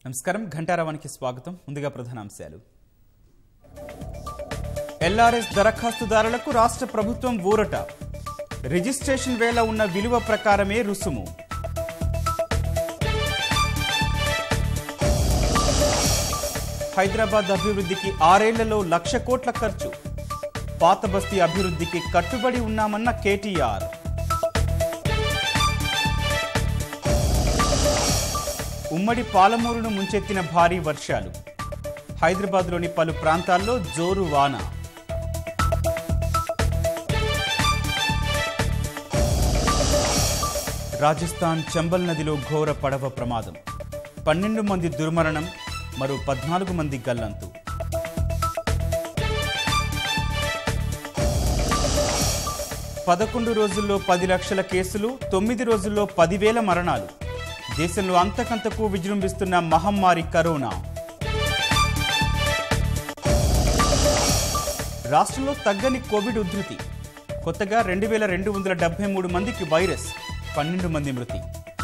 నమస్కారం ఘంటారావానికి స్వాగతం ముందుగా ప్రధానాంశాలు ఎల్ఆర్ఎస్ దరఖాస్తుదారులకు రాష్ట్ర ప్రభుత్వం ఊరట రిజిస్ట్రేషన్ వేళ ఉన్న విలువ ప్రకారమే రుసుము హైదరాబాద్ అభివృద్ధికి ఆరేళ్లలో లక్ష కోట్ల ఖర్చు పాత బస్తీ అభివృద్ధికి కట్టుబడి ఉన్నామన్న కేటీఆర్ ఉమ్మడి పాలమూరును ముంచెత్తిన భారీ వర్షాలు హైదరాబాద్లోని పలు ప్రాంతాల్లో జోరు వాన రాజస్థాన్ చంబల్ నదిలో ఘోర పడవ ప్రమాదం పన్నెండు మంది దుర్మరణం మరో పద్నాలుగు మంది గల్లంతు పదకొండు రోజుల్లో పది లక్షల కేసులు తొమ్మిది రోజుల్లో పదివేల మరణాలు దేశంలో అంతకంతకు విజృంభిస్తున్న మహమ్మారి కరోనా రాష్ట్రంలో తగ్గని కోవిడ్ ఉధృతి కొత్తగా రెండు వేల రెండు వందల డెబ్బై మూడు మందికి వైరస్ పన్నెండు మంది మృతి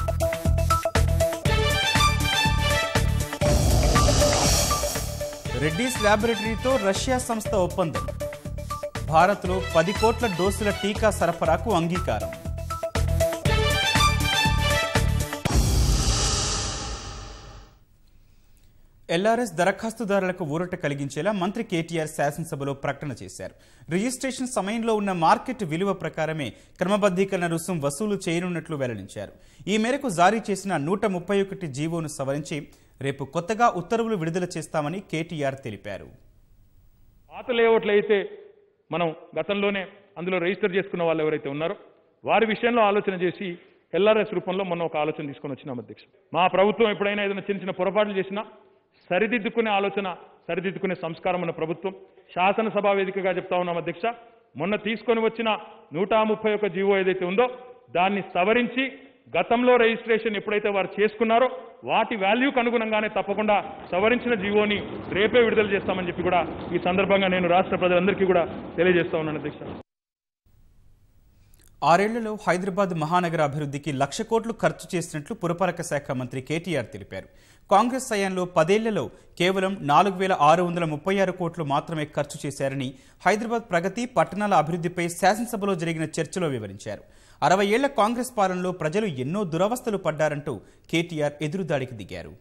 రెడ్డీస్ ల్యాబొరేటరీతో రష్యా సంస్థ ఒప్పందం భారత్లో పది కోట్ల డోసుల టీకా సరఫరాకు అంగీకారం ఎల్ఆర్ఎస్ దరఖాస్తుదారులకు ఊరట కలిగించేలా మంత్రి కేటీఆర్ శాసనసభలో ప్రకటన చేశారు రిజిస్ట్రేషన్ సమయంలో ఉన్న మార్కెట్ విలువ ప్రకారమే క్రమబద్ధీకరణ రుసుం వసూలు చేయనున్నట్లు వెల్లడించారు ఈ మేరకు జారీ చేసిన నూట ముప్పై ఒకటి జీవోను సవరించి రేపు కొత్తగా ఉత్తర్వులు విడుదల చేస్తామని కేటీఆర్ తెలిపారు పాత లేఅవుట్లు అయితే మనం గతంలోనే అందులో రిజిస్టర్ చేసుకున్న వాళ్ళు ఎవరైతే ఉన్నారో వారి విషయంలో ఆలోచన చేసి ఎల్ఆర్ఎస్ రూపంలో మొన్న ఒక ఆలోచన తీసుకొని వచ్చినాం అధ్యక్ష మా ప్రభుత్వం ఎప్పుడైనా ఏదైనా చిన్న చిన్న పొరపాట్లు చేసినా సరిదిద్దుకునే ఆలోచన సరిదిద్దుకునే సంస్కారం ఉన్న ప్రభుత్వం శాసనసభ వేదికగా చెప్తా ఉన్నాం అధ్యక్ష మొన్న తీసుకొని వచ్చిన నూట ముప్పై ఒక్క జీవో ఏదైతే ఉందో దాన్ని సవరించి గతంలో రిజిస్ట్రేషన్ ఎప్పుడైతే వారు చేసుకున్నారో వాటి వాల్యూకి అనుగుణంగానే తప్పకుండా సవరించిన జీవోని రేపే విడుదల చేస్తామని చెప్పి కూడా ఈ సందర్భంగా నేను రాష్ట్ర ప్రజలందరికీ కూడా తెలియజేస్తా ఉన్నాను అధ్యక్ష ఆరేళ్లలో హైదరాబాద్ మహానగర అభివృద్ధికి లక్ష కోట్లు ఖర్చు చేసినట్లు పురపాలక శాఖ మంత్రి కేటీఆర్ తెలిపారు కాంగ్రెస్ హయాంలో పదేళ్లలో కేవలం నాలుగు వేల ఆరు వందల ముప్పై ఆరు కోట్లు మాత్రమే ఖర్చు చేశారని హైదరాబాద్ ప్రగతి పట్టణాల అభివృద్ధిపై శాసనసభలో జరిగిన చర్చలో వివరించారు అరవై ఏళ్ల కాంగ్రెస్ పాలనలో ప్రజలు ఎన్నో దురవస్థలు పడ్డారంటూ కేటీఆర్ ఎదురుదాడికి దిగారు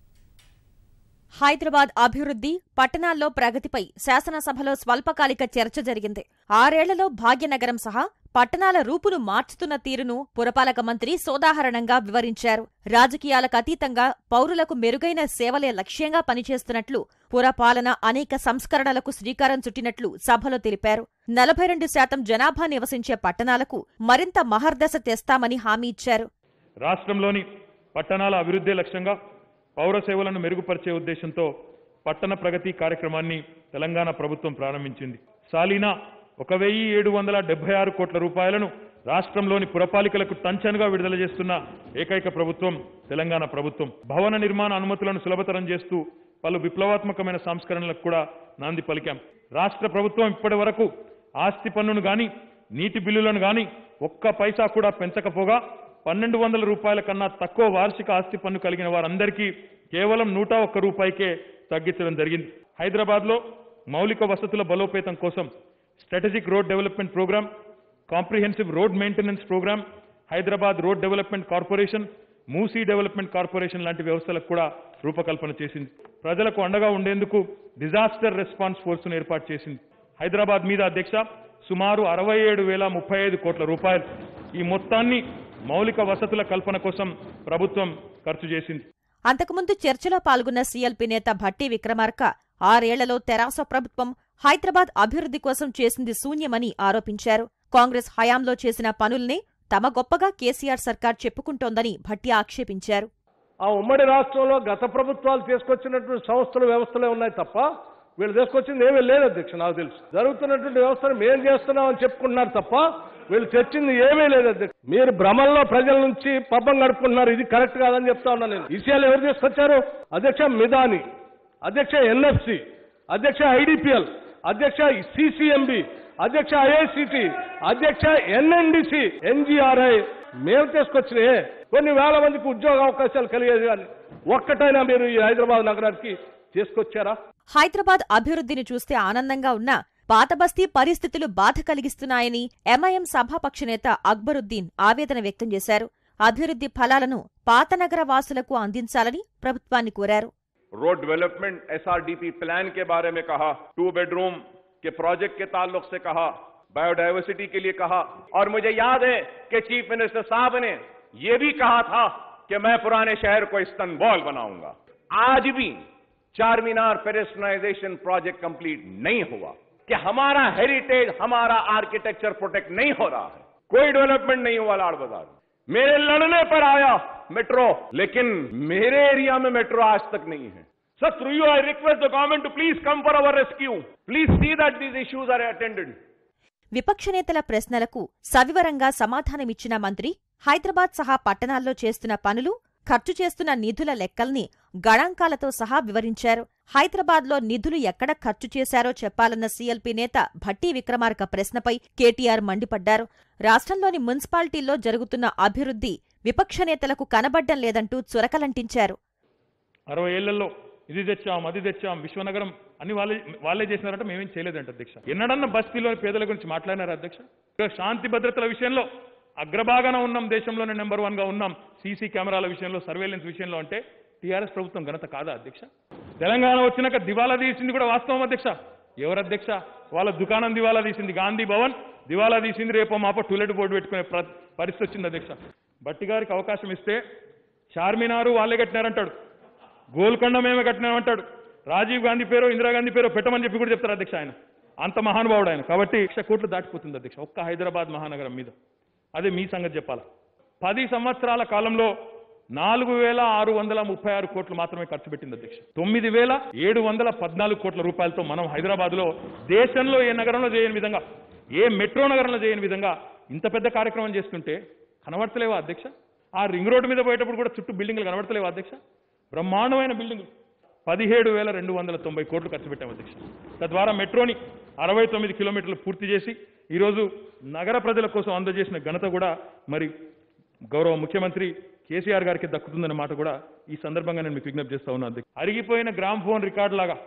హైదరాబాద్ అభివృద్ధి పట్టణాల్లో ప్రగతిపై శాసనసభలో స్వల్పకాలిక చర్చ జరిగింది ఆరేళ్లలో భాగ్యనగరం సహా పట్టణాల రూపును మార్చుతున్న తీరును పురపాలక మంత్రి సోదాహరణంగా వివరించారు రాజకీయాలకు అతీతంగా పౌరులకు మెరుగైన సేవలే లక్ష్యంగా పనిచేస్తున్నట్లు పురపాలన అనేక సంస్కరణలకు శ్రీకారం చుట్టినట్లు సభలో తెలిపారు నలభై రెండు శాతం జనాభా నివసించే పట్టణాలకు మరింత మహర్దశ తెస్తామని హామీ ఇచ్చారు రాష్ట్రంలోని పట్టణాల అభివృద్ధి లక్ష్యంగా పౌర సేవలను మెరుగుపరిచే ఉద్దేశంతో పట్టణ ప్రగతి కార్యక్రమాన్ని తెలంగాణ ప్రభుత్వం ప్రారంభించింది సాలీనా ఒక వెయ్యి ఏడు వందల డెబ్బై ఆరు కోట్ల రూపాయలను రాష్ట్రంలోని పురపాలికలకు టంచనుగా విడుదల చేస్తున్న ఏకైక ప్రభుత్వం తెలంగాణ ప్రభుత్వం భవన నిర్మాణ అనుమతులను సులభతరం చేస్తూ పలు విప్లవాత్మకమైన సంస్కరణలకు కూడా నాంది పలికాం రాష్ట్ర ప్రభుత్వం ఇప్పటి వరకు ఆస్తి పన్నును గాని నీటి బిల్లులను గాని ఒక్క పైసా కూడా పెంచకపోగా పన్నెండు వందల రూపాయల కన్నా తక్కువ వార్షిక ఆస్తి పన్ను కలిగిన వారందరికీ కేవలం నూట ఒక్క రూపాయికే తగ్గించడం జరిగింది హైదరాబాద్లో మౌలిక వసతుల బలోపేతం కోసం strategic road development programme comprehensive road maintenance programme Hyderabad road development corporation Musi development corporation లాంటి వ్యవస్థలకు కూడా రూపకల్పన చేసింది ప్రజలకు అండగా ఉండేందుకు డిజాస్టర్ రెస్పాన్స్ ఫోర్స్ను ఏర్పాటు చేసింది హైదరాబాద్ మీద అధ్యక్ష సుమారు అరవై ఏడు వేల ముప్పై ఐదు కోట్ల రూపాయలు ఈ మొత్తాన్ని మౌలిక వసతుల కల్పన కోసం ప్రభుత్వం ఖర్చు చేసింది అంతకుముందు చర్చలో పాల్గొన్న సీఎల్పీ నేత భట్టి విక్రమార్క ఆరేళ్లలో తెరాస ప్రభుత్వం హైదరాబాద్ అభివృద్ధి కోసం చేసింది శూన్యమని ఆరోపించారు కాంగ్రెస్ హయాంలో చేసిన పనుల్నే తమ గొప్పగా కేసీఆర్ సర్కార్ చెప్పుకుంటోందని భట్టి ఆక్షేపించారు ఆ ఉమ్మడి రాష్ట్రంలో గత ప్రభుత్వాలు తీసుకొచ్చినటువంటి సంస్థలు వ్యవస్థలే ఉన్నాయి తప్ప వీళ్ళు తీసుకొచ్చింది ఏమీ లేదు అధ్యక్ష నాకు తెలుసు జరుగుతున్నటువంటి వ్యవస్థను మేం చేస్తున్నాం అని చెప్పుకుంటున్నారు తప్ప వీళ్ళు తెచ్చింది ఏమీ లేదు అధ్యక్ష మీరు భ్రమంలో ప్రజల నుంచి పబ్బం గడుపుకుంటున్నారు ఇది కరెక్ట్ కాదని చెప్తా ఉన్నాను నేను ఈసీఎల్ ఎవరు తీసుకొచ్చారు అధ్యక్ష మిదాని అధ్యక్ష ఎన్ఎఫ్సి అధ్యక్ష ఐడిపిఎల్ అధ్యక్ష సిసిఎంబి అధ్యక్ష ఐఐసిటి అధ్యక్ష ఎన్ఎన్డిసి ఎన్జిఆర్ఐ మేము తీసుకొచ్చినాయే కొన్ని వేల మందికి ఉద్యోగ అవకాశాలు కలిగేది కానీ ఒక్కటైనా మీరు ఈ హైదరాబాద్ నగరానికి తీసుకొచ్చారా హైదరాబాద్ అభివృద్ధిని చూస్తే ఆనందంగా ఉన్నా పాతబస్తీ పరిస్థితులు బాధ కలిగిస్తున్నాయని ఎంఐఎం సభాపక్ష నేత అక్బరుద్దీన్ ఆవేదన వ్యక్తం చేశారు అభివృద్ధి ఫలాలను పాతనగర వాసులకు అందించాలని ప్రభుత్వాన్ని కోరారు रोड डेवलपमेंट एसआरडीपी प्लान के बारे में कहा टू बेडरूम के प्रोजेक्ट के ताल्लुक से कहा बायोडायवर्सिटी के लिए कहा और मुझे याद है कि चीफ मिनिस्टर साहब ने यह भी कहा था कि मैं पुराने शहर को इस्तंबुल बनाऊंगा आज भी चार मीनार पेरिसनाइजेशन प्रोजेक्ट कंप्लीट नहीं हुआ कि हमारा हेरिटेज हमारा आर्किटेक्चर प्रोटेक्ट नहीं हो रहा है कोई डेवलपमेंट नहीं हुआ लाड़ बाजार मेरे लड़ने पर आया मेट्रो लेकिन मेरे एरिया में मेट्रो आज तक नहीं है sir through you I request the government to please come for our rescue please see that these issues are attended విపక్ష నేతల ప్రశ్నలకు సవివరంగా సమాధానమిచ్చిన మంత్రి హైదరాబాద్ సహా పట్టణాల్లో చేస్తున్న పనులు ఖర్చు చేస్తున్న నిధుల లెక్కల్ని గణాంకాలతో సహా వివరించారు హైదరాబాద్లో నిధులు ఎక్కడ ఖర్చు చేశారో చెప్పాలన్న సీఎల్పీ నేత భట్టి విక్రమార్క ప్రశ్నపై కేటీఆర్ మండిపడ్డారు రాష్ట్రంలోని మున్సిపాలిటీల్లో జరుగుతున్న అభివృద్ధి విపక్ష నేతలకు కనబడ్డం లేదంటూ చురకలంటించారు అరవై ఏళ్లలో ఇది తెచ్చాం అది తెచ్చాం విశ్వనగరం అన్ని వాళ్ళే వాళ్ళే చేసినారంట మేమేం చేయలేదంట అధ్యక్ష ఎన్నడన్నా బస్తీలోని పేదల గురించి మాట్లాడినారా అధ్యక్ష ఇక శాంతి భద్రతల విషయంలో అగ్రభాగాన ఉన్నాం దేశంలోనే నెంబర్ వన్ గా ఉన్నాం సీసీ కెమెరాల విషయంలో సర్వేలెన్స్ విషయంలో అంటే టీఆర్ఎస్ ప్రభుత్వం ఘనత కాదా అధ్యక్ష తెలంగాణ వచ్చినాక దివాలా తీసింది కూడా వాస్తవం అధ్యక్ష ఎవరు అధ్యక్ష వాళ్ళ దుకాణం దివాలా తీసింది గాంధీ భవన్ దివాలా తీసింది రేపో మాపో టూలెట్ బోర్డు పెట్టుకునే ప్ర- పరిస్థితి వచ్చింది అధ్యక్ష బట్టి గారికి అవకాశం ఇస్తే చార్మినారు వాళ్ళే కట్టినారంటాడు గోల్కొండ మేమే కట్టినామంటాడు రాజీవ్ గాంధీ పేరు ఇందిరాగాంధీ పేరు పెట్టమని చెప్పి కూడా చెప్తారు అధ్యక్ష ఆయన అంత మహానుభావుడు ఆయన కాబట్టి లక్ష కోట్లు దాటిపోతుంది అధ్యక్ష ఒక్క హైదరాబాద్ మహానగరం మీద అదే మీ సంగతి చెప్పాలా పది సంవత్సరాల కాలంలో నాలుగు వేల ఆరు వందల ముప్పై ఆరు కోట్లు మాత్రమే ఖర్చు పెట్టింది అధ్యక్ష తొమ్మిది వేల ఏడు వందల పద్నాలుగు కోట్ల రూపాయలతో మనం హైదరాబాద్ లో దేశంలో ఏ నగరంలో చేయని విధంగా ఏ మెట్రో నగరంలో చేయని విధంగా ఇంత పెద్ద కార్యక్రమం చేస్తుంటే కనబడతలేవా అధ్యక్ష ఆ రింగ్ రోడ్డు మీద పోయేటప్పుడు కూడా చుట్టూ బిల్డింగ్లు కనబడతలేవా అధ్యక్ష బ్రహ్మాండమైన బిల్డింగ్ పదిహేడు వేల రెండు వందల తొంభై కోట్లు ఖర్చు పెట్టాం అధ్యక్ష తద్వారా మెట్రోని అరవై తొమ్మిది కిలోమీటర్లు పూర్తి చేసి ఈరోజు నగర ప్రజల కోసం అందజేసిన ఘనత కూడా మరి గౌరవ ముఖ్యమంత్రి కేసీఆర్ గారికి దక్కుతుందన్న మాట కూడా ఈ సందర్భంగా నేను మీకు విజ్ఞప్తి చేస్తా ఉన్నాను అధ్యక్ష. అరిగిపోయిన గ్రామ్ ఫోన్ రికార్డు లాగా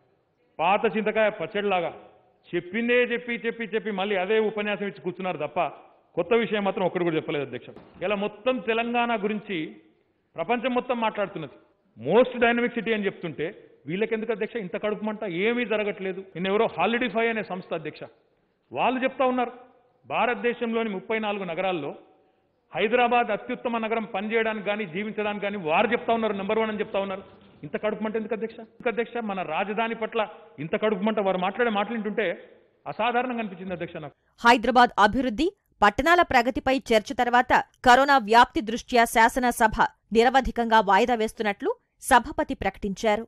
పాత చింతకాయ పచ్చడిలాగా చెప్పిందే చెప్పి చెప్పి చెప్పి మళ్ళీ అదే ఉపన్యాసం ఇచ్చి కూర్చున్నారు తప్ప కొత్త విషయం మాత్రం ఒక్కడు కూడా చెప్పలేదు అధ్యక్ష ఇలా మొత్తం తెలంగాణ గురించి ప్రపంచం మొత్తం మాట్లాడుతున్నది మోస్ట్ డైనమిక్ సిటీ అని చెప్తుంటే వీళ్ళకెందుకు అధ్యక్ష ఇంత కడుపుమంట ఏమీ జరగట్లేదు నిన్నెవరో హాలిడిఫై అనే సంస్థ అధ్యక్ష వాళ్ళు చెప్తా ఉన్నారు భారతదేశంలోని ముప్పై నాలుగు నగరాల్లో హైదరాబాద్ అత్యుత్తమ నగరం పనిచేయడానికి కానీ జీవించడానికి కానీ వారు చెప్తా ఉన్నారు నెంబర్ వన్ అని చెప్తా ఉన్నారు ఇంత కడుపుమంట ఎందుకు అధ్యక్ష ఎందుకు అధ్యక్ష మన రాజధాని పట్ల ఇంత కడుపుమంట వారు మాట్లాడే మాటలు వింటుంటే అసాధారణంగా అనిపించింది అధ్యక్ష నాకు హైదరాబాద్ అభివృద్ధి పట్టణాల ప్రగతిపై చర్చ తర్వాత కరోనా వ్యాప్తి దృష్ట్యా శాసనసభ నిరవధికంగా వాయిదా వేస్తున్నట్లు సభాపతి ప్రకటించారు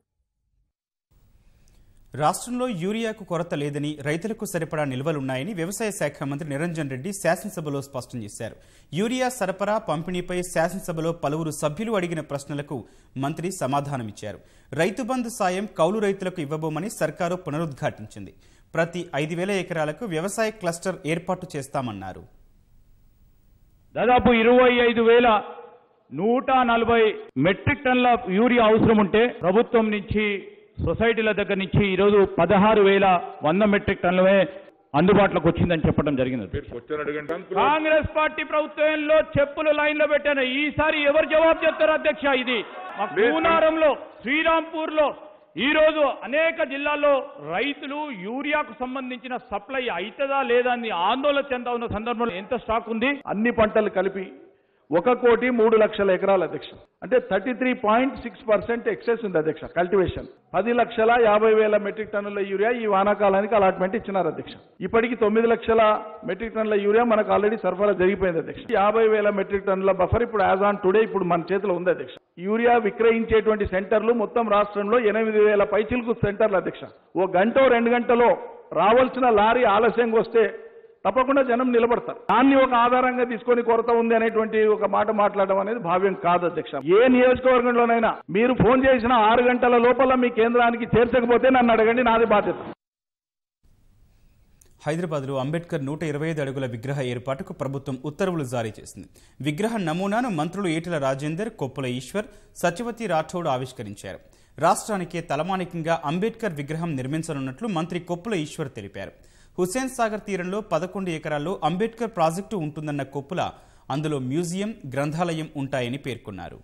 రాష్ట్రంలో యూరియాకు కొరత లేదని రైతులకు సరిపడా నిల్వలున్నాయని వ్యవసాయ శాఖ మంత్రి నిరంజన్ రెడ్డి శాసనసభలో స్పష్టం చేశారు యూరియా సరఫరా పంపిణీపై శాసనసభలో పలువురు సభ్యులు అడిగిన ప్రశ్నలకు మంత్రి సమాధానమిచ్చారు రైతు బంధు సాయం కౌలు రైతులకు ఇవ్వబోమని సర్కారు పునరుద్ఘాటించింది ప్రతి ఐదు వేల ఎకరాలకు వ్యవసాయ క్లస్టర్ ఏర్పాటు చేస్తామన్నారు దాదాపు ఇరవై ఐదు వేల నూట నలభై మెట్రిక్ టన్ల యూరియా అవసరం ఉంటే ప్రభుత్వం నుంచి సొసైటీల దగ్గర నుంచి ఈరోజు పదహారు వేల వంద మెట్రిక్ టన్నులే అందుబాటులోకి వచ్చిందని చెప్పడం జరిగింది కాంగ్రెస్ పార్టీ ప్రభుత్వంలో చెప్పులు లైన్ లో పెట్టాను ఈసారి ఎవరు జవాబు చెప్తారు అధ్యక్ష ఇది మా కూనారంలో శ్రీరాంపూర్ లో ఈ రోజు అనేక జిల్లాల్లో రైతులు యూరియాకు సంబంధించిన సప్లై అవుతుందా లేదా అని ఆందోళన చెందా ఉన్న సందర్భంలో ఎంత స్టాక్ ఉంది అన్ని పంటలు కలిపి ఒక కోటి మూడు లక్షల ఎకరాల అధ్యక్ష అంటే thirty three point six percent excess ఉంది అధ్యక్ష కల్టివేషన్ పది లక్షల యాభై వేల మెట్రిక్ టన్నుల యూరియా ఈ వానాకాలానికి అలాట్మెంట్ ఇచ్చినారు అధ్యక్ష ఇప్పటికి తొమ్మిది లక్షల మెట్రిక్ టన్నుల యూరియా మనకు ఆల్రెడీ సరఫరా జరిగిపోయింది అధ్యక్ష యాభై వేల మెట్రిక్ టన్నుల బఫర్ ఇప్పుడు యాజ్ ఆన్ టుడే ఇప్పుడు మన చేతిలో ఉంది అధ్యక్ష యూరియా విక్రయించేటువంటి సెంటర్లు మొత్తం రాష్ట్రంలో ఎనిమిది వేల పైచిలకు సెంటర్లు అధ్యక్ష ఓ గంట రెండు గంటలో రావాల్సిన లారీ ఆలస్యంగా వస్తే తప్పకుండా జనం నిలబడతారు దాన్ని ఒక ఆధారంగా తీసుకొని కొరత ఉంది అనేటువంటి ఒక మాట మాట్లాడడం అనేది భావ్యం కాదు అధ్యక్ష ఏ నియోజకవర్గంలోనైనా మీరు ఫోన్ చేసిన ఆరు గంటల లోపల మీ కేంద్రానికి చేర్చకపోతే నన్ను అడగండి నాది బాధ్యత హైదరాబాద్లో అంబేద్కర్ నూట ఇరవై ఐదు అడుగుల విగ్రహ ఏర్పాటుకు ప్రభుత్వం ఉత్తర్వులు జారీ చేసింది విగ్రహ నమూనాను మంత్రులు ఈటెల రాజేందర్ కొప్పుల ఈశ్వర్ సత్యవతి రాఠోడ్ ఆవిష్కరించారు రాష్ట్రానికే తలమానికంగా అంబేద్కర్ విగ్రహం నిర్మించనున్నట్లు మంత్రి కొప్పుల ఈశ్వర్ తెలిపారు హుస్సేన్ సాగర్ తీరంలో పదకొండు ఎకరాల్లో అంబేద్కర్ ప్రాజెక్టు ఉంటుందన్న కొప్పుల అందులో మ్యూజియం గ్రంథాలయం ఉంటాయని పేర్కొన్నారు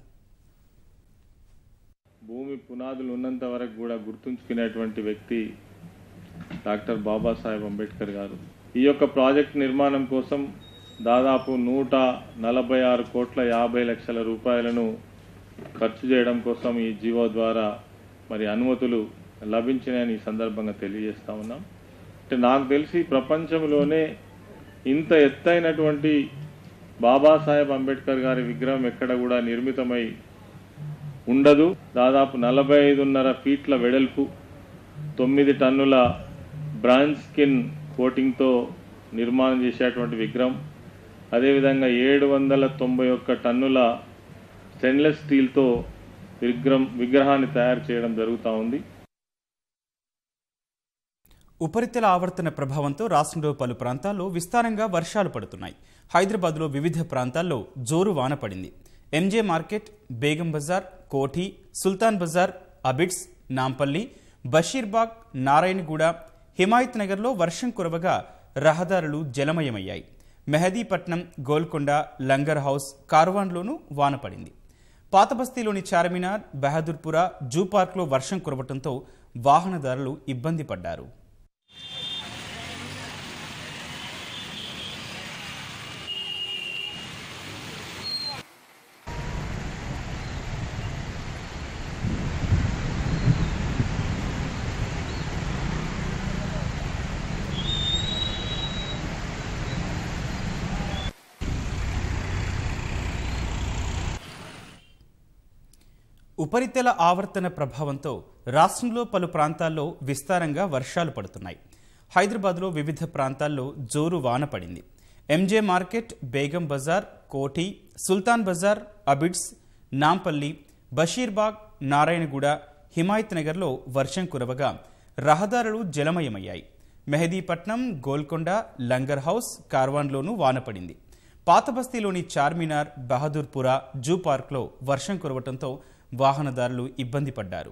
భూమి పునాదులు ఉన్నంత వరకు కూడా గుర్తుంచుకునేటువంటి వ్యక్తి డాక్టర్ బాబాసాహెబ్ అంబేద్కర్ గారు ఈ యొక్క ప్రాజెక్ట్ నిర్మాణం కోసం దాదాపు నూట నలభై ఆరు కోట్ల యాభై లక్షల రూపాయలను ఖర్చు చేయడం కోసం ఈ జీవో ద్వారా మరి అనుమతులు లభించినాయని ఈ సందర్భంగా తెలియజేస్తా ఉన్నాం అంటే నాకు తెలిసి ప్రపంచంలోనే ఇంత ఎత్తైనటువంటి బాబాసాహెబ్ అంబేద్కర్ గారి విగ్రహం ఎక్కడ కూడా నిర్మితమై ఉండదు దాదాపు నలభై ఐదున్నర ఫీట్ల వెడల్పు తొమ్మిది టన్నుల బ్రాంజ్ స్కిన్ కోటింగ్తో నిర్మాణం చేసేటువంటి విగ్రహం అదేవిధంగా ఏడు వందల తొంభై ఒక్క టన్నుల స్టెయిన్లెస్ స్టీల్తో విగ్రహం విగ్రహాన్ని తయారు చేయడం జరుగుతూ ఉంది ఉపరితల ఆవర్తన ప్రభావంతో రాష్ట్రంలో పలు ప్రాంతాల్లో విస్తారంగా వర్షాలు పడుతున్నాయి హైదరాబాద్లో వివిధ ప్రాంతాల్లో జోరు వాన పడింది ఎంజే మార్కెట్ బేగం బజార్ కోఠి సుల్తాన్ బజార్ అబిడ్స్ నాంపల్లి బషీర్బాగ్ నారాయణగూడ హిమాయత్ నగర్లో వర్షం కురవగా రహదారులు జలమయమయ్యాయి మెహదీపట్నం గోల్కొండ లంగర్ హౌస్ కార్వాన్లోనూ వాన పడింది పాతబస్తీలోని చార్మినార్ బహదూర్పుర జూ పార్క్లో వర్షం కురవటంతో వాహనదారులు ఇబ్బంది పడ్డారు ఉపరితల ఆవర్తన ప్రభావంతో రాష్ట్రంలో పలు ప్రాంతాల్లో విస్తారంగా వర్షాలు పడుతున్నాయి హైదరాబాద్లో వివిధ ప్రాంతాల్లో జోరు వాన పడింది ఎంజే మార్కెట్ బేగం బజార్ కోఠి సుల్తాన్ బజార్ అబిడ్స్ నాంపల్లి బషీర్బాగ్ నారాయణగూడ హిమాయత్ నగర్లో వర్షం కురవగా రహదారులు జలమయమయ్యాయి మెహదీపట్నం గోల్కొండ లంగర్ హౌస్ కార్వాన్లోనూ వాన పడింది పాతబస్తీలోని చార్మినార్ బహదూర్పుర జూ పార్క్లో వర్షం కురవటంతో వాహనదారులు ఇబ్బంది పడ్డారు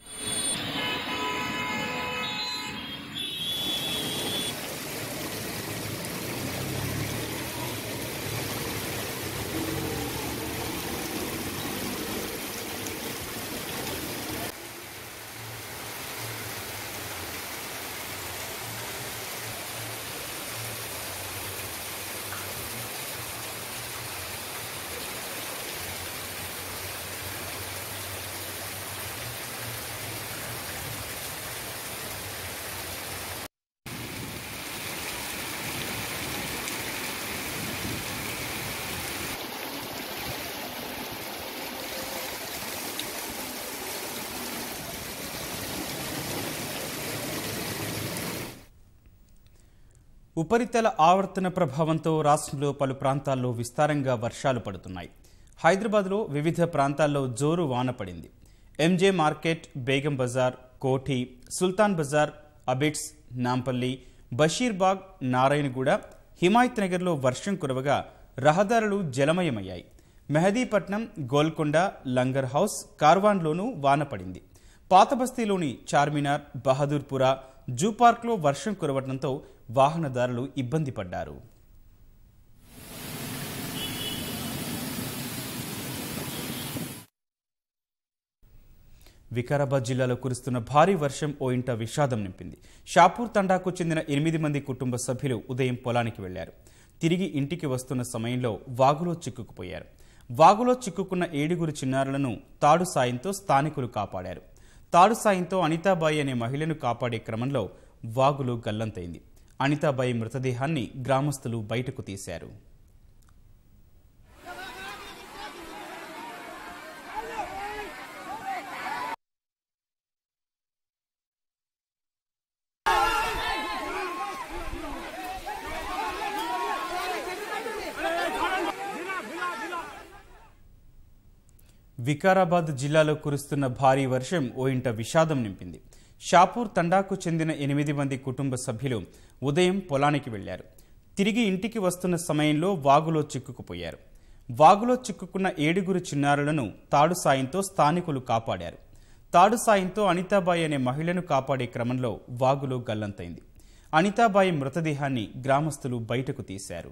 ఉపరితల ఆవర్తన ప్రభావంతో రాష్ట్రంలో పలు ప్రాంతాల్లో విస్తారంగా వర్షాలు పడుతున్నాయి హైదరాబాద్లో వివిధ ప్రాంతాల్లో జోరు వాన పడింది ఎంజే మార్కెట్ బేగం బజార్ కోఠి సుల్తాన్ బజార్ అబిడ్స్ నాంపల్లి బషీర్బాగ్ నారాయణగూడ హిమాయత్ నగర్లో వర్షం కురవగా రహదారులు జలమయమయ్యాయి మెహదీపట్నం గోల్కొండ లంగర్ హౌస్ కార్వాన్లోనూ వాన పడింది పాతబస్తీలోని చార్మినార్ బహదూర్పుర జూ పార్క్లో వర్షం కురవడంతో వాహనదారులు ఇబ్బంది పడ్డారు వికారాబాద్ జిల్లాలో కురుస్తున్న భారీ వర్షం ఓ ఇంట విషాదం నింపింది షాపూర్ తండాకు చెందిన ఎనిమిది మంది కుటుంబ సభ్యులు ఉదయం పొలానికి వెళ్లారు తిరిగి ఇంటికి వస్తున్న సమయంలో వాగులో చిక్కుకుపోయారు వాగులో చిక్కుకున్న ఏడుగురు చిన్నారులను తాడు సాయంతో స్థానికులు కాపాడారు తాడు సాయంతో అనితాబాయి అనే మహిళను కాపాడే క్రమంలో వాగులో గల్లంతైంది అనితాబాయి మృతదేహాన్ని గ్రామస్తులు బయటకు తీశారు వికారాబాద్ జిల్లాలో కురుస్తున్న భారీ వర్షం ఓ ఇంట విషాదం నింపింది షాపూర్ తండాకు చెందిన ఎనిమిది మంది కుటుంబ సభ్యులు ఉదయం పొలానికి వెళ్లారు తిరిగి ఇంటికి వస్తున్న సమయంలో వాగులో చిక్కుకుపోయారు వాగులో చిక్కుకున్న ఏడుగురు చిన్నారులను తాడు సాయంతో స్థానికులు కాపాడారు తాడు సాయంతో అనితాబాయి అనే మహిళను కాపాడే క్రమంలో వాగులో గల్లంతైంది అనితాబాయి మృతదేహాన్ని గ్రామస్తులు బయటకు తీశారు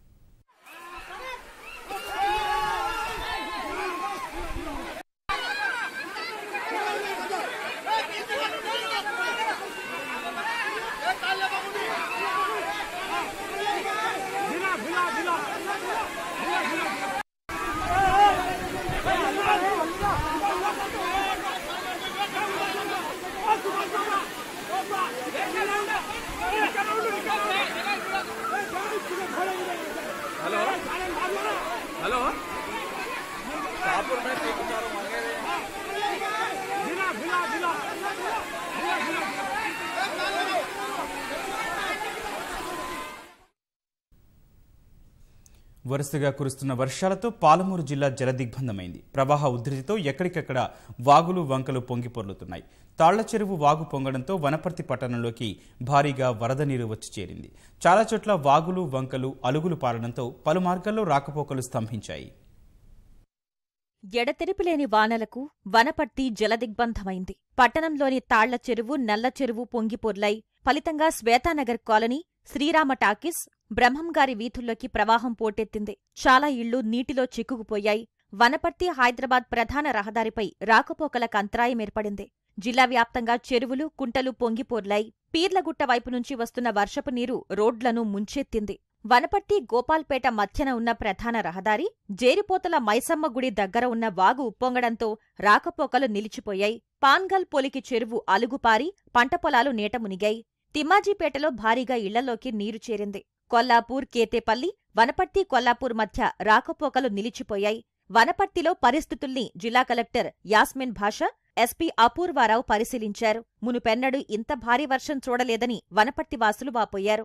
వరుసగా కురుస్తున్న వర్షాలతో పాలమూరు జిల్లా జలదిగ్బంధమైంది ప్రవాహ ఉధృతితో ఎక్కడికక్కడ వాగులు వంకలు పొంగి పొర్లుతున్నాయి తాళ్ల చెరువు వాగు పొంగడంతో వనపర్తి పట్టణంలోకి భారీగా వరద నీరు వచ్చి చేరింది చాలా చోట్ల వాగులు వంకలు అలుగులు పారడంతో పలు మార్గాల్లో రాకపోకలు స్తంభించాయి ఎడతెరిపిలేని వానలకు వనపర్తి జలదిగ్బంధమైంది పట్టణంలోని తాళ్ల చెరువు నల్ల చెరువు పొంగిపొర్లై ఫలితంగా శ్వేతానగర్ కాలనీ శ్రీరామ టాకీస్ బ్రహ్మంగారి వీధుల్లోకి ప్రవాహం పోటెత్తింది చాలా ఇళ్లు నీటిలో చిక్కుకుపోయాయి వనపర్తి హైదరాబాద్ ప్రధాన రహదారిపై రాకపోకలకు అంతరాయం ఏర్పడింది జిల్లా వ్యాప్తంగా చెరువులు కుంటలు పొంగిపోర్లాయి పీర్లగుట్ట వైపు నుంచి వస్తున్న వర్షపు నీరు రోడ్లను ముంచెత్తింది వనపర్తి గోపాల్పేట మధ్యన ఉన్న ప్రధాన రహదారి జేరిపోతల మైసమ్మ గుడి దగ్గర ఉన్న వాగు ఉప్పొంగడంతో రాకపోకలు నిలిచిపోయాయి పాన్గల్ పొలికి చెరువు అలుగుపారి పంట పొలాలు నీట మునిగాయి తిమ్మాజీపేటలో భారీగా ఇళ్లలోకి నీరు చేరింది కొల్లాపూర్ కేతేపల్లి వనపర్తి కొల్లాపూర్ మధ్య రాకపోకలు నిలిచిపోయాయి వనపర్తిలో పరిస్థితుల్ని జిల్లా కలెక్టర్ యాస్మిన్ భాష ఎస్పీ అపూర్వారావు పరిశీలించారు మునుపెన్నడూ ఇంత భారీ వర్షం చూడలేదని వనపర్తి వాసులు వాపోయారు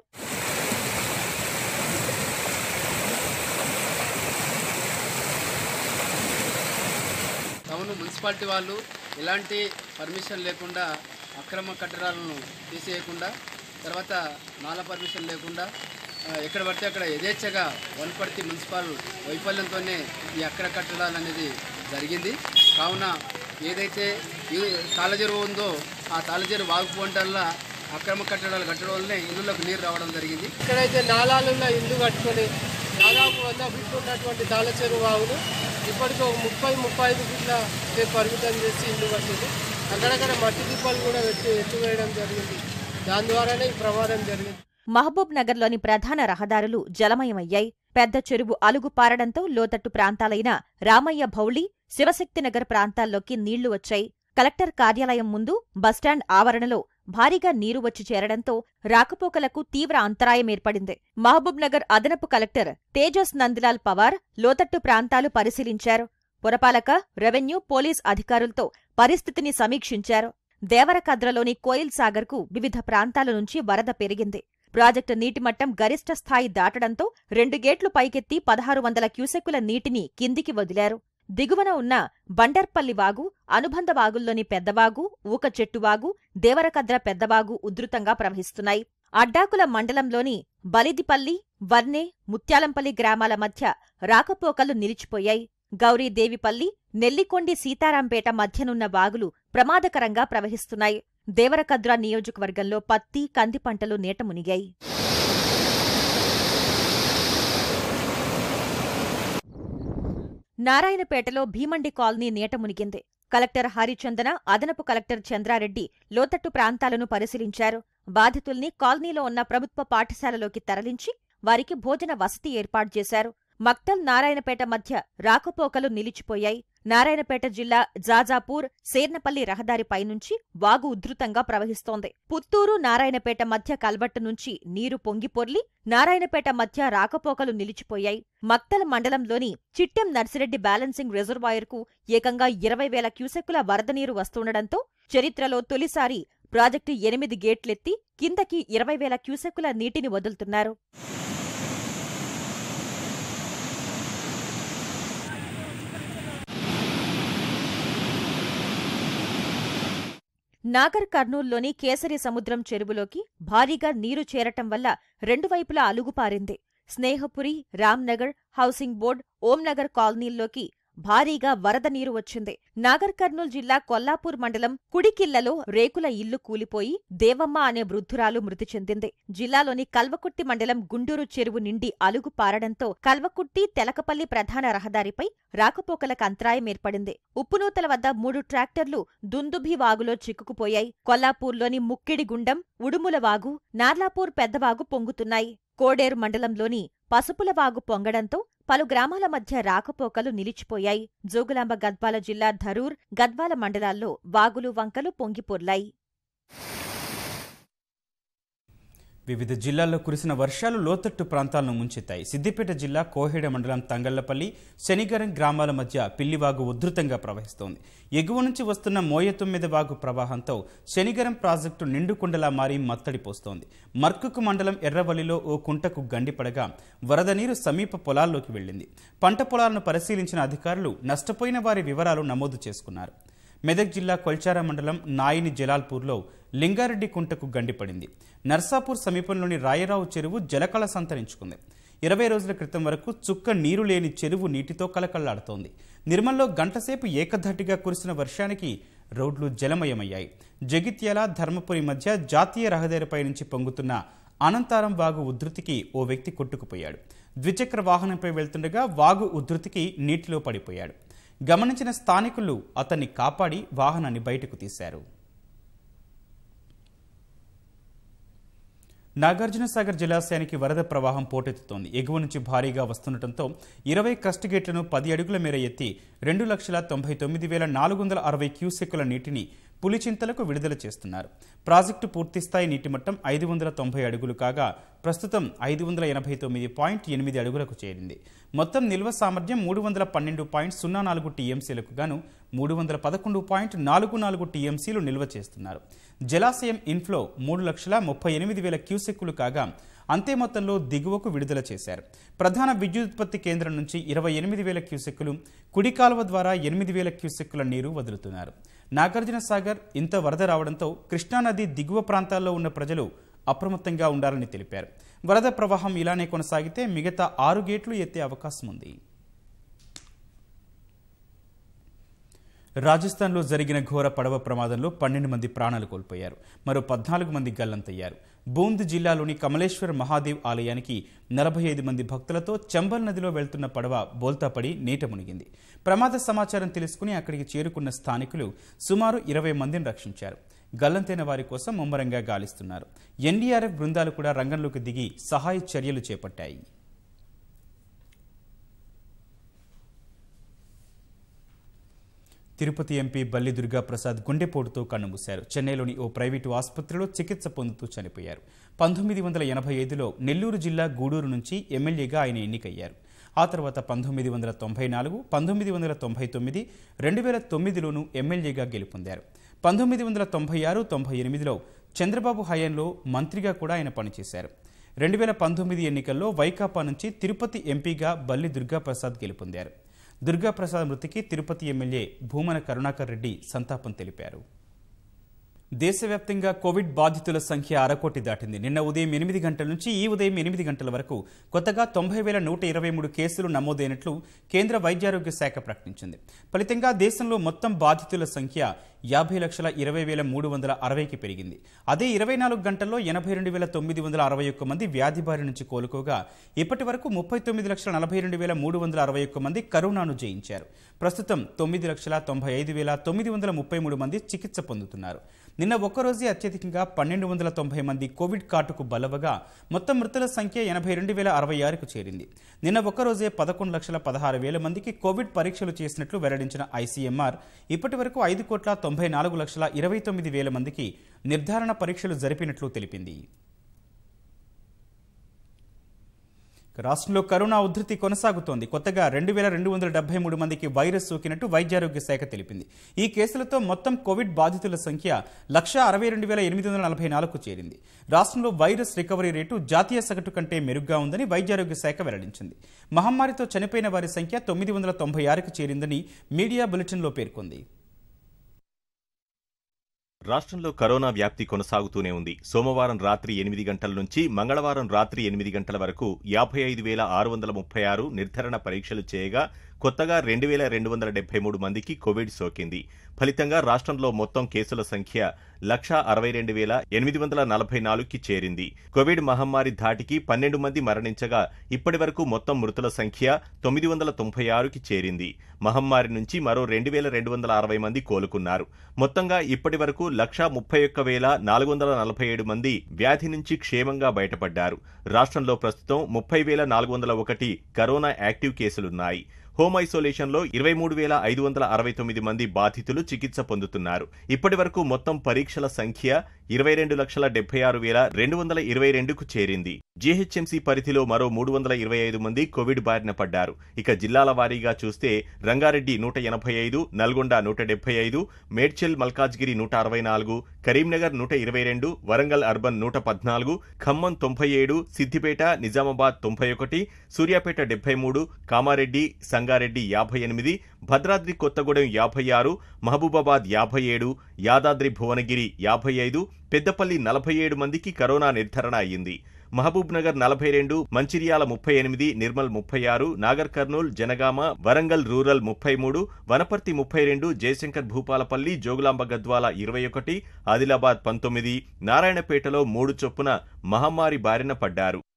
టౌన్ మున్సిపాలిటీ వాళ్ళు ఎలాంటి పర్మిషన్ లేకుండా అక్రమ కట్టడాలను తీసేయకుండా తర్వాత నాలా పర్మిషన్ లేకుండా ఆ, ఎక్కడ పడితే అక్కడ యథేచ్ఛగా వనపర్తి మున్సిపల్ వైఫల్యంతోనే ఈ అక్ర కట్టడాలు అనేది జరిగింది కావున ఏదైతే ఈ తాళజెరువు ఉందో ఆ తాళజెరువు వాగుపోవటంలో అక్రమ కట్టడాలు కట్టడం వల్లనే ఇల్లులకు నీరు రావడం జరిగింది ఇక్కడైతే నాలాలున్న ఇల్లు కట్టుకొని దాదాపు వంద ఫీట్లు ఉన్నటువంటి తాళ చెరువు వాగులు ఇప్పటికి ఒక ముప్పై ముప్పై ఐదు ఫీట్ల సేపు పరిమితం చేసి ఇల్లు కట్టింది అక్కడక్కడ మట్టి దిబ్బలు కూడా పెట్టి ఎత్తివేయడం జరిగింది దాని ద్వారానే ఈ ప్రమాదం జరిగింది మహబూబ్ నగర్లోని ప్రధాన రహదారులు జలమయమయ్యాయి పెద్ద చెరువు అలుగు పారడంతో లోతట్టు ప్రాంతాలైన రామయ్య భౌళి శివశక్తినగర్ ప్రాంతాల్లోకి నీళ్లు వచ్చాయి కలెక్టర్ కార్యాలయం ముందు బస్టాండ్ ఆవరణలో భారీగా నీరు వచ్చి చేరడంతో రాకపోకలకు తీవ్ర అంతరాయం ఏర్పడింది మహబూబ్ నగర్ అదనపు కలెక్టర్ తేజస్ నందిలాల్ పవార్ లోతట్టు ప్రాంతాలు పరిశీలించారు పురపాలక రెవెన్యూ పోలీస్ అధికారులతో పరిస్థితిని సమీక్షించారు దేవరకద్రలోని కోయిల్ సాగర్కు వివిధ ప్రాంతాల నుంచి వరద పెరిగింది ప్రాజెక్టు నీటిమట్టం గరిష్ట స్థాయి దాటడంతో రెండు గేట్లు పైకెత్తి పదహారు వందల క్యూసెక్కుల నీటిని కిందికి వదిలారు దిగువన ఉన్న బండర్పల్లి వాగు అనుబంధ వాగుల్లోని పెద్దవాగు ఊక చెట్టువాగు దేవరకద్ర పెద్దవాగు ఉధృతంగా ప్రవహిస్తున్నాయి అడ్డాకుల మండలంలోని బలిదిపల్లి వర్నే ముత్యాలంపల్లి గ్రామాల మధ్య రాకపోకలు నిలిచిపోయాయి గౌరీదేవిపల్లి నెల్లికొండి సీతారాంపేట మధ్యనున్న వాగులు ప్రమాదకరంగా ప్రవహిస్తున్నాయి దేవరకద్ర నియోజకవర్గంలో పత్తి కంది పంటలు నీట మునిగాయి నారాయణపేటలో భీమండి కాలనీ నీట మునిగింది కలెక్టర్ హరిచందన అదనపు కలెక్టర్ చంద్రారెడ్డి లోతట్టు ప్రాంతాలను పరిశీలించారు బాధితుల్ని కాలనీలో ఉన్న ప్రభుత్వ పాఠశాలలోకి తరలించి వారికి భోజన వసతి ఏర్పాటు చేశారు మక్తల్ నారాయణపేట మధ్య రాకపోకలు నిలిచిపోయాయి నారాయణపేట జిల్లా జాజాపూర్ సేర్నపల్లి రహదారిపై నుంచి వాగు ఉధృతంగా ప్రవహిస్తోంది పుత్తూరు నారాయణపేట మధ్య కల్వట్టు నుంచి నీరు పొంగిపొర్లి నారాయణపేట మధ్య రాకపోకలు నిలిచిపోయాయి మక్తల్ మండలంలోని చిట్టెం నర్సిరెడ్డి బ్యాలెన్సింగ్ రిజర్వాయర్కు ఏకంగా ఇరవై వేల క్యూసెక్కుల వరద నీరు వస్తుండటంతో చరిత్రలో తొలిసారి ప్రాజెక్టు ఎనిమిది గేట్లెత్తి కిందకి ఇరవై వేల క్యూసెక్కుల నీటిని వదులుతున్నారు నాగర్ కర్నూల్లోని కేసరి సముద్రం చెరువులోకి భారీగా నీరు చేరటం వల్ల రెండు వైపులా అలుగుపారింది స్నేహపురి రామ్నగర్ హౌసింగ్ బోర్డ్ ఓంనగర్ కాలనీల్లోకి భారీగా వరద నీరు వచ్చింది నాగర్ కర్నూల్ జిల్లా కొల్లాపూర్ మండలం కుడికిల్లలో రేకుల ఇల్లు కూలిపోయి దేవమ్మ అనే వృద్ధురాలు మృతి చెందింది జిల్లాలోని కల్వకుట్టి మండలం గుండూరు చెరువు నిండి అలుగు పారడంతో కల్వకుట్టి తెలకపల్లి ప్రధాన రహదారిపై రాకపోకలకు అంతరాయం ఏర్పడింది ఉప్పునూతల వద్ద మూడు ట్రాక్టర్లు దుందుభి వాగులో చిక్కుకుపోయాయి కొల్లాపూర్లోని ముక్కిడి గుండం ఉడుముల వాగు నార్లాపూర్ పెద్దవాగు పొంగుతున్నాయి కోడేరు మండలంలోని పసుపుల వాగు పొంగడంతో పలు గ్రామాల మధ్య రాకపోకలు నిలిచిపోయాయి జోగులాంబ గద్వాల జిల్లా ధరూర్ గద్వాల మండలాల్లో వాగులు వంకలు పొంగిపొర్లాయి వివిధ జిల్లాల్లో కురిసిన వర్షాలు లోతట్టు ప్రాంతాలను ముంచెత్తాయి సిద్దిపేట జిల్లా కోహేడ మండలం తంగళ్లపల్లి శనిగరం గ్రామాల మధ్య పిల్లివాగు ఉధృతంగా ప్రవహిస్తోంది ఎగువ నుంచి వస్తున్న మోయతొమ్మిది వాగు ప్రవాహంతో శనిగరం ప్రాజెక్టు నిండుకుండలా మారి మత్తడి పోస్తోంది మర్కుకు మండలం ఎర్రవల్లిలో ఓ కుంటకు గండిపడగా వరద నీరు సమీప పొలాల్లోకి వెళ్లింది పంట పొలాలను పరిశీలించిన అధికారులు నష్టపోయిన వారి వివరాలు నమోదు చేసుకున్నారు మెదక్ జిల్లా కొల్చారా మండలం నాయిని జలాల్పూర్లో లింగారెడ్డి కుంటకు గండిపడింది నర్సాపూర్ సమీపంలోని రాయరావు చెరువు జలకళ సంతరించుకుంది ఇరవై రోజుల క్రితం వరకు చుక్క నీరు లేని చెరువు నీటితో కలకళ్లాడుతోంది నిర్మల్లో గంటసేపు ఏకధాటిగా కురిసిన వర్షానికి రోడ్లు జలమయమయ్యాయి జగిత్యాల ధర్మపురి మధ్య జాతీయ రహదారిపై నుంచి పొంగుతున్న అనంతారం వాగు ఉధృతికి ఓ వ్యక్తి కొట్టుకుపోయాడు ద్విచక్ర వాహనంపై వెళ్తుండగా వాగు ఉధృతికి నీటిలో పడిపోయాడు గమనించిన స్థానికులు అతన్ని కాపాడి వాహనాన్ని బయటకు తీశారు నాగార్జునసాగర్ జలాశయానికి వరద ప్రవాహం పోటెత్తుతోంది ఎగువ నుంచి భారీగా వస్తుండటంతో ఇరవై క్రస్ట్ గేట్లను పది అడుగుల మేర ఎత్తి రెండు లక్షల తొంభై తొమ్మిది వేల నాలుగు వందల అరవై క్యూసెక్కుల నీటిని పులిచింతలకు విడుదల చేస్తున్నారు ప్రాజెక్టు పూర్తిస్థాయి నీటి మట్టం ఐదు వందల తొంభై అడుగులు కాగా ప్రస్తుతం ఐదు వందల ఎనభై తొమ్మిది పాయింట్ ఎనిమిది అడుగులకు చేరింది మొత్తం నిల్వ సామర్థ్యం మూడు వందల పన్నెండు పాయింట్ సున్నా నాలుగు టీఎంసీలకు గాను మూడు వందల పదకొండు పాయింట్ నాలుగు నాలుగు టీఎంసీలు నిల్వ చేస్తున్నారు జలాశయం ఇన్ఫ్లో మూడు లక్షల ముప్పై ఎనిమిది వేల క్యూసెక్కులు కాగా అంతే మొత్తంలో దిగువకు విడుదల చేశారు ప్రధాన విద్యుదుత్పత్తి కేంద్రం నుంచి ఇరవై ఎనిమిది వేల క్యూసెక్కులు కుడి కాలువ ద్వారా ఎనిమిది వేల క్యూసెక్కుల నీరు వదులుతున్నారు నాగార్జున సాగర్ ఇంత వరద రావడంతో కృష్ణానది దిగువ ప్రాంతాల్లో ఉన్న ప్రజలు అప్రమత్తంగా ఉండాలని తెలిపారు వరద ప్రవాహం ఇలానే కొనసాగితే మిగతా ఆరు గేట్లు ఎత్తే అవకాశం ఉంది రాజస్థాన్లో జరిగిన ఘోర పడవ ప్రమాదంలో పన్నెండు మంది ప్రాణాలు కోల్పోయారు మరో పద్నాలుగు మంది గల్లంతయ్యారు బూంద్ జిల్లాలోని కమలేశ్వర్ మహాదేవ్ ఆలయానికి నలభై ఐదు మంది భక్తులతో చంబల్ నదిలో వెళ్తున్న పడవ బోల్తాపడి నీట మునిగింది ప్రమాద సమాచారం తెలుసుకుని అక్కడికి చేరుకున్న స్థానికులు సుమారు ఇరవై మందిని రక్షించారు గల్లంతైన వారి కోసం ముమ్మరంగా గాలిస్తున్నారు ఎన్డీఆర్ఎఫ్ బృందాలు కూడా రంగంలోకి దిగి సహాయ చర్యలు చేపట్టాయి తిరుపతి ఎంపీ బల్లి దుర్గా ప్రసాద్ గుండెపోటుతో కన్నుమూశారు చెన్నైలోని ఓ ప్రైవేటు ఆసుపత్రిలో చికిత్స పొందుతూ చనిపోయారు పంతొమ్మిది వందల ఎనభై ఐదులో నెల్లూరు జిల్లా గూడూరు నుంచి ఎమ్మెల్యేగా ఆయన ఎన్నికయ్యారు ఆ తర్వాత పంతొమ్మిది వందల తొంభై నాలుగు పంతొమ్మిది వందల తొంభై తొమ్మిది రెండు వేల తొమ్మిదిలోనూ ఎమ్మెల్యేగా గెలుపొందారు పంతొమ్మిది వందల తొంభై ఆరు తొంభై ఎనిమిదిలో చంద్రబాబు హయాంలో మంత్రిగా కూడా ఆయన పనిచేశారు రెండు వేల పంతొమ్మిది ఎన్నికల్లో వైకాపా నుంచి తిరుపతి ఎంపీగా బల్లి దుర్గాప్రసాద్ గెలుపొందారు దుర్గాప్రసాద్ మృతికి తిరుపతి ఎమ్మెల్యే భూమన కరుణాకర్ రెడ్డి సంతాపం తెలిపారు దేశవ్యాప్తంగా కోవిడ్ బాధితుల సంఖ్య అరకోటి దాటింది నిన్న ఉదయం ఎనిమిది గంటల నుంచి ఈ ఉదయం ఎనిమిది గంటల వరకు కొత్తగా తొంభై వేల నూట ఇరవై మూడు కేసులు నమోదైనట్లు కేంద్ర వైద్యారోగ్య శాఖ ప్రకటించింది ఫలితంగా దేశంలో మొత్తం బాధితుల సంఖ్య యాభై లక్షల ఇరవై వేల మూడు వందల అరవైకి పెరిగింది అదే ఇరవై నాలుగు గంటల్లో ఎనభై రెండు వేల తొమ్మిది వందల అరవై ఒక్క మంది వ్యాధి బారి నుంచి కోలుకోగా ఇప్పటి వరకు ముప్పై తొమ్మిది లక్షల నలభై రెండు వేల మూడు వందల అరవై ఒక్క మంది కరోనాను జయించారు ప్రస్తుతం తొమ్మిది లక్షల తొంభై ఐదు వేల తొమ్మిది వందల ముప్పై మూడు మంది చికిత్స పొందుతున్నారు నిన్న ఒక్కరోజే అత్యధికంగా పన్నెండు వందల తొంభై మంది కోవిడ్ కాటుకు బలవగా మొత్తం మృతుల సంఖ్య ఎనభై రెండు వేల అరవై ఆరుకు చేరింది నిన్న ఒక్కరోజే పదకొండు లక్షల పదహారు వేల మందికి కోవిడ్ పరీక్షలు చేసినట్లు వెల్లడించిన ఐసీఎంఆర్ ఇప్పటి వరకు ఐదు కోట్ల తొంభై నాలుగు లక్షల ఇరవై తొమ్మిది వేల మందికి నిర్ధారణ పరీక్షలు జరిపినట్లు తెలిపింది రాష్ట్రంలో కరోనా ఉధృతి కొనసాగుతోంది కొత్తగా రెండు వేల రెండు వందల డెబ్బై మూడు మందికి వైరస్ సోకినట్టు వైద్యారోగ్య శాఖ తెలిపింది ఈ కేసులతో మొత్తం కోవిడ్ బాధితుల సంఖ్య లక్ష అరవై రెండు వేల ఎనిమిది వందల నలభై నాలుగుకు చేరింది రాష్ట్రంలో వైరస్ రికవరీ రేటు జాతీయ సగటు కంటే మెరుగ్గా ఉందని వైద్యారోగ్య శాఖ వెల్లడించింది మహమ్మారితో చనిపోయిన వారి సంఖ్య తొమ్మిది వందల తొంభై ఆరుకు చేరిందని మీడియా బులెటిన్లో పేర్కొంది రాష్ట్రంలో కరోనా వ్యాప్తి కొనసాగుతూనే ఉంది సోమవారం రాత్రి ఎనిమిది గంటల నుంచి మంగళవారం రాత్రి ఎనిమిది గంటల వరకు యాభై ఐదు వేల ఆరు వందల ముప్పై ఆరు నిర్ధారణ పరీక్షలు చేయగా కొత్తగా రెండు వేల రెండు వందల డెబ్బై మూడు మందికి కోవిడ్ సోకింది ఫలితంగా రాష్ట్రంలో మొత్తం కేసుల సంఖ్య లక్షా అరవై రెండు వేల ఎనిమిది వందల నలభై నాలుగుకి చేరింది కోవిడ్ మహమ్మారి ధాటికి పన్నెండు మంది మరణించగా ఇప్పటి వరకు మొత్తం మృతుల సంఖ్య తొమ్మిది వందల తొంభై ఆరుకి చేరింది మహమ్మారి నుంచి మరో రెండు వేల రెండు వందల అరవై మంది కోలుకున్నారు మొత్తంగా ఇప్పటి వరకు లక్షా ముప్పై ఒక్క వేల నాలుగు వందల నలభై ఏడు మంది వ్యాధి నుంచి క్షేమంగా బయటపడ్డారు రాష్ట్రంలో ప్రస్తుతం ముప్పై వేల నాలుగు వందల ఒకటి కరోనా యాక్టివ్ కేసులున్నాయి హోమ్ ఐసోలేషన్లో ఇరవై మూడు వేల ఐదు వందల అరవై తొమ్మిది మంది బాధితులు చికిత్స పొందుతున్నారు ఇప్పటి వరకు మొత్తం పరీక్షల సంఖ్య ఇరవై రెండు లక్షల డెబ్బై ఆరు వేల రెండు వందల ఇరవై రెండుకు చేరింది జీహెచ్ఎంసీ పరిధిలో మరో మూడు వందల ఇరవై ఐదు మంది కోవిడ్ బారిన పడ్డారు ఇక జిల్లాల వారీగా చూస్తే రంగారెడ్డి నూట ఎనభై ఐదు నల్గొండ నూట డెబ్బై ఐదు మేడ్చల్ మల్కాజ్గిరి నూట అరవై నాలుగు కరీంనగర్ నూట ఇరవై రెండు వరంగల్ అర్బన్ నూట పద్నాలుగు ఖమ్మం తొంభై ఏడు సిద్దిపేట నిజామాబాద్ తొంభై ఒకటి సూర్యాపేట డెబ్బై మూడు కామారెడ్డి సంగారెడ్డి యాభై ఎనిమిది భద్రాద్రి కొత్తగూడెం యాభై ఆరు మహబూబాబాద్ యాభై ఏడు యాదాద్రి భువనగిరి యాభై ఐదు పెద్దపల్లి నలభై ఏడు మందికి కరోనా నిర్ధారణ అయ్యింది మహబూబ్ నగర్ నలభై రెండు మంచిర్యాల ముప్పై ఎనిమిది నిర్మల్ ముప్పై ఆరు నాగర్ కర్నూల్ జనగామ వరంగల్ రూరల్ ముప్పై మూడు వనపర్తి ముప్పై రెండు జయశంకర్ భూపాలపల్లి జోగులాంబ గద్వాల ఇరవై ఒకటి ఆదిలాబాద్ పంతొమ్మిది నారాయణపేటలో మూడు చొప్పున మహమ్మారి బారిన పడ్డారు